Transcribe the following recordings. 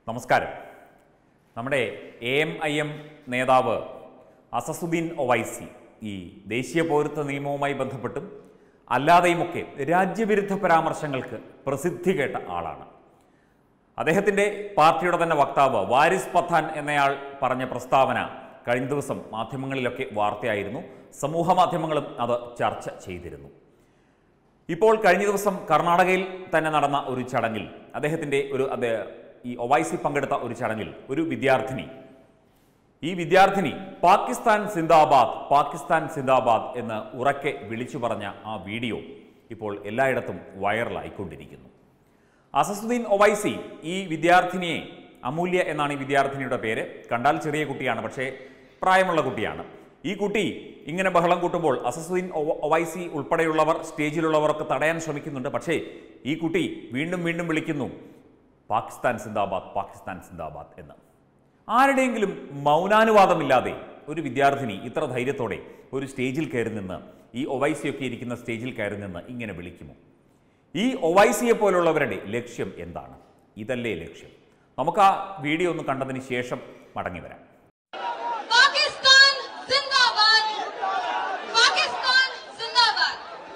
നമസ്കാരം നമ്മുടെ A M I M നേതാവ് അസസുദ്ദീൻ ഒവൈസി ഈ ദേശീയ പൗരത്വ നിയമവുമായി ബന്ധപ്പെട്ടും അല്ലാതെയുമൊക്കെ രാജ്യവിരുദ്ധ പരാമർശങ്ങൾക്ക് പ്രസിദ്ധി കേട്ട ആളാണ് അദ്ദേഹത്തിൻ്റെ പാർട്ടിയുടെ തന്നെ വക്താവ് വാരിസ് പത്താൻ എന്നയാൾ പറഞ്ഞ പ്രസ്താവന കഴിഞ്ഞ ദിവസം മാധ്യമങ്ങളിലൊക്കെ വാർത്തയായിരുന്നു സമൂഹ മാധ്യമങ്ങളും അത് ചർച്ച ചെയ്തിരുന്നു ഇപ്പോൾ കഴിഞ്ഞ ദിവസം കർണാടകയിൽ തന്നെ നടന്ന ഒരു ചടങ്ങിൽ അദ്ദേഹത്തിൻ്റെ ഒരു അദ്ദേ ഈ ഒവൈസി പങ്കെടുത്ത ഒരു ചടങ്ങിൽ ഒരു വിദ്യാർത്ഥിനി ഈ വിദ്യാർത്ഥിനി പാകിസ്ഥാൻ സിന്ദാബാദ് പാകിസ്ഥാൻ സിന്ദാബാദ് എന്ന് ഉറക്കെ വിളിച്ചു പറഞ്ഞ ആ വീഡിയോ ഇപ്പോൾ എല്ലായിടത്തും വൈറലായിക്കൊണ്ടിരിക്കുന്നു അസസുദ്ദീൻ ഒവൈസി ഈ വിദ്യാർത്ഥിനിയെ അമൂല്യ എന്നാണ് ഈ വിദ്യാർത്ഥിനിയുടെ പേര് കണ്ടാൽ ചെറിയ കുട്ടിയാണ് പക്ഷേ പ്രായമുള്ള കുട്ടിയാണ് ഈ കുട്ടി ഇങ്ങനെ ബഹളം കൂട്ടുമ്പോൾ അസസുദ്ദീൻ ഒവ- ഒവൈസി ഉൾപ്പെടെയുള്ളവർ സ്റ്റേജിലുള്ളവരൊക്കെ തടയാൻ ശ്രമിക്കുന്നുണ്ട് പക്ഷേ ഈ കുട്ടി വീണ്ടും വീണ്ടും വിളിക്കുന്നു പാകിസ്ഥാൻ സിന്ദാബാദ് പാകിസ്ഥാൻ സിന്ദാബാദ് എന്ന് ആരുടെയെങ്കിലും മൗനാനുവാദമില്ലാതെ ഒരു വിദ്യാർത്ഥിനി ഇത്ര ധൈര്യത്തോടെ ഒരു സ്റ്റേജിൽ കയറി നിന്ന് ഈ ഒവൈസിയൊക്കെ ഇരിക്കുന്ന സ്റ്റേജിൽ കയറി നിന്ന് ഇങ്ങനെ വിളിക്കുമോ ഈ ഒവൈസിയെ പോലുള്ളവരുടെ ലക്ഷ്യം എന്താണ് ഇതല്ലേ ലക്ഷ്യം നമുക്ക് ആ വീഡിയോ ഒന്ന് കണ്ടതിന് ശേഷം മടങ്ങി വരാം पाकिस्तान जिंदाबाद पाकिस्तान जिंदाबाद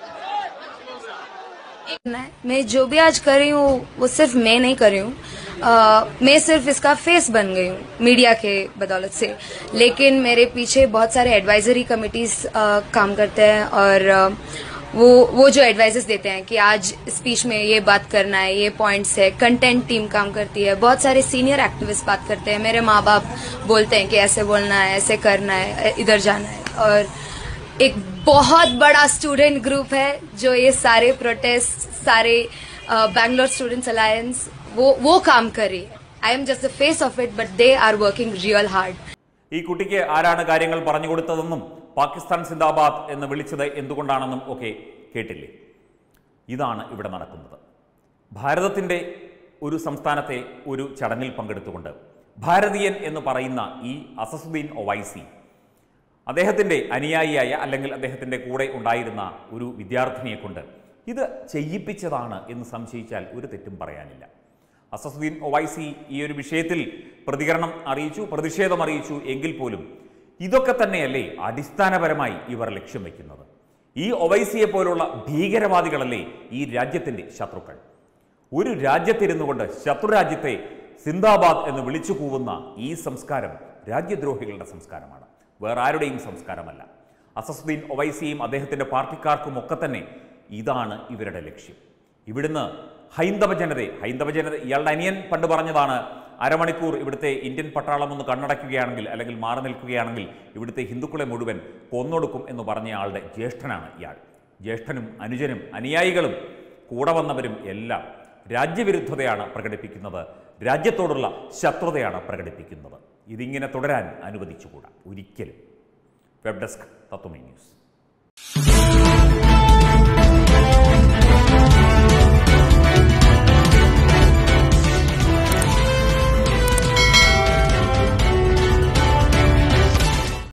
मैं मैं जो भी आज कर रही हूँ वो सिर्फ मैं नहीं कर रही हूँ अ, मैं सिर्फ इसका फेस बन गई हूँ मीडिया के बदौलत से लेकिन मेरे पीछे बहुत सारे एडवाइजरी कमिटीज काम करते हैं और अ, वो वो जो एडवाइजेस देते हैं कि आज स्पीच में ये बात करना है ये पॉइंट्स है कंटेंट टीम काम करती है बहुत सारे सीनियर एक्टिविस्ट बात करते हैं मेरे माँ बाप बोलते हैं कि ऐसे बोलना है ऐसे करना है इधर जाना है और एक बहुत बड़ा स्टूडेंट ग्रुप है जो ये सारे प्रोटेस्ट सारे बैंगलोर स्टूडेंट्स अलायंस वो वो काम कर रही है I am just the face of it but they are working real hard ഈ കുട്ടിക്ക് ആരാണ് കാര്യങ്ങൾ പറഞ്ഞു കൊടുത്തതെന്നും പാകിസ്ഥാൻ സിന്ദാബാദ് എന്ന് വിളിച്ചത് എന്തുകൊണ്ടാണെന്നും ഒക്കെ കേട്ടില്ലേ ഇതാണ് ഇവിടെ നടക്കുന്നത് ഭാരതത്തിൻ്റെ ഒരു സംസ്ഥാനത്തെ ഒരു ചടങ്ങിൽ പങ്കെടുത്തുകൊണ്ട് ഭാരതീയൻ എന്ന് പറയുന്ന ഈ അസസുദ്ദീൻ ഒവൈസി അദ്ദേഹത്തിൻ്റെ അനുയായിയായ അല്ലെങ്കിൽ അദ്ദേഹത്തിൻ്റെ കൂടെ ഉണ്ടായിരുന്ന ഒരു വിദ്യാർത്ഥിനിയെ കൊണ്ട് ഇത് ചെയ്യിപ്പിച്ചതാണ് എന്ന് സംശയിച്ചാൽ ഒരു തെറ്റും പറയാനില്ല അസസുദ്ദീൻ ഒവൈസി ഈ ഒരു വിഷയത്തിൽ പ്രതികരണം അറിയിച്ചു പ്രതിഷേധം അറിയിച്ചു എങ്കിൽ പോലും ഇതൊക്കെ തന്നെയല്ലേ അടിസ്ഥാനപരമായി ഇവർ ലക്ഷ്യം വയ്ക്കുന്നത് ഈ ഒവൈസിയെ പോലുള്ള ഭീകരവാദികളല്ലേ ഈ രാജ്യത്തിൻ്റെ ശത്രുക്കൾ ഒരു രാജ്യത്തിരുന്നു കൊണ്ട് ശത്രുരാജ്യത്തെ സിന്ദാബാദ് എന്ന് വിളിച്ചു കൂവുന്ന ഈ സംസ്കാരം രാജ്യദ്രോഹികളുടെ സംസ്കാരമാണ് വേറെ ആരുടെയും സംസ്കാരമല്ല അസസുദ്ദീൻ ഒവൈസിയും അദ്ദേഹത്തിൻ്റെ പാർട്ടിക്കാർക്കും ഒക്കെ തന്നെ ഇതാണ് ഇവരുടെ ലക്ഷ്യം ഇവിടുന്ന് ഹൈന്ദവ ജനതയെ ഹൈന്ദവ ജനത ഇയാളുടെ അനിയൻ പണ്ട് പറഞ്ഞതാണ് അരമണിക്കൂർ ഇവിടുത്തെ ഇന്ത്യൻ പട്ടാളം ഒന്ന് കണ്ണടയ്ക്കുകയാണെങ്കിൽ അല്ലെങ്കിൽ മാറി നിൽക്കുകയാണെങ്കിൽ ഇവിടുത്തെ ഹിന്ദുക്കളെ മുഴുവൻ കൊന്നൊടുക്കും എന്ന് പറഞ്ഞ ആളുടെ ജ്യേഷ്ഠനാണ് ഇയാൾ ജ്യേഷ്ഠനും അനുജനും അനുയായികളും കൂടെ വന്നവരും എല്ലാം രാജ്യവിരുദ്ധതയാണ് പ്രകടിപ്പിക്കുന്നത് രാജ്യത്തോടുള്ള ശത്രുതയാണ് പ്രകടിപ്പിക്കുന്നത് ഇതിങ്ങനെ തുടരാൻ അനുവദിച്ചുകൂടാ ഒരിക്കലും വെബ് ഡെസ്ക് തത്വമേ ന്യൂസ്